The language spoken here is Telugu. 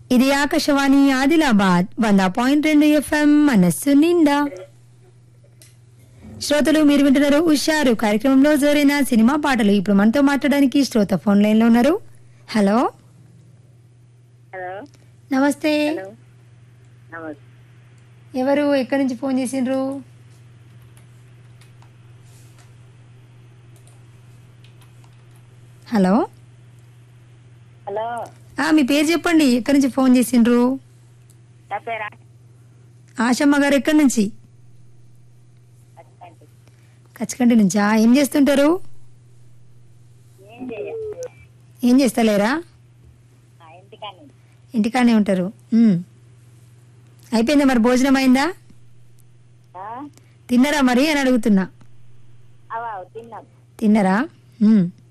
ఇది ఆకాశవాణి ఆదిలాబాద్ వంద పాయింట్ రెండు ఎఫ్ఎం మనస్సు నిండా శ్రోతలు మీరు వింటున్నారు ఉషారు కార్యక్రమంలో జోరైన సినిమా పాటలు ఇప్పుడు మనతో మాట్లాడడానికి శ్రోత ఫోన్ లైన్ లో ఉన్నారు హలో హలో నమస్తే హలో నమస్తే ఎవరు ఎక్కడి నుంచి ఫోన్ చేసిండ్రు హలో హలో ఆ, మీ పేరు చెప్పండి ఎక్కడి నుంచి ఫోన్ చేసిండ్రు నా పేరా ఆశమ్మ గారు ఎక్కడి నుంచి అచ్చండి కచ్చకంటి నుంచా ఏం చేస్తుంటారు ఏం చేయ ఏం చేస్తలేరా ఆ ఇంటికాని ఇంటికానే ఉంటారు ఉమ్. అయిపోయిందా మరి భోజనం అయిందా తిన్నరా మరి అని అడుగుతున్నా అవా తిన్నాం తిన్నరా ఉమ్.